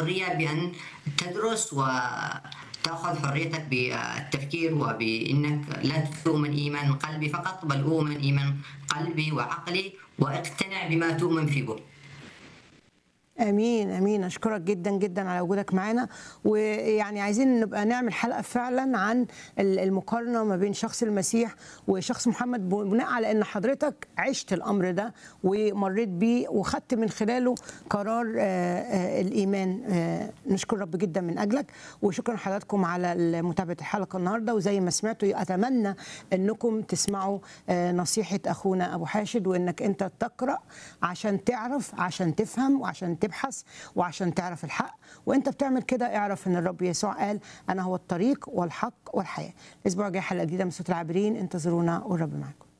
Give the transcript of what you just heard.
الحريه بان تدرس وتاخذ حريتك بالتفكير وبانك لا تؤمن ايمان قلبي فقط بل اؤمن ايمان قلبي وعقلي واقتنع بما تؤمن فيه. امين امين اشكرك جدا جدا على وجودك معانا ويعني عايزين نبقى نعمل حلقه فعلا عن ال- المقارنه ما بين شخص المسيح وشخص محمد بناء على ان حضرتك عشت الامر ده ومريت بيه وخدت من خلاله قرار آه، آه، الايمان آه، نشكر رب جدا من اجلك وشكرا لحضراتكم على متابعه الحلقه النهارده وزي ما سمعتوا اتمنى انكم تسمعوا آه، نصيحه اخونا ابو حاشد وانك انت تقرا عشان تعرف عشان تفهم وعشان تبحث وعشان تعرف الحق وانت بتعمل كده اعرف ان الرب يسوع قال انا هو الطريق والحق والحياه الاسبوع الجاي حلقه جديده من صوت العابرين انتظرونا والرب معكم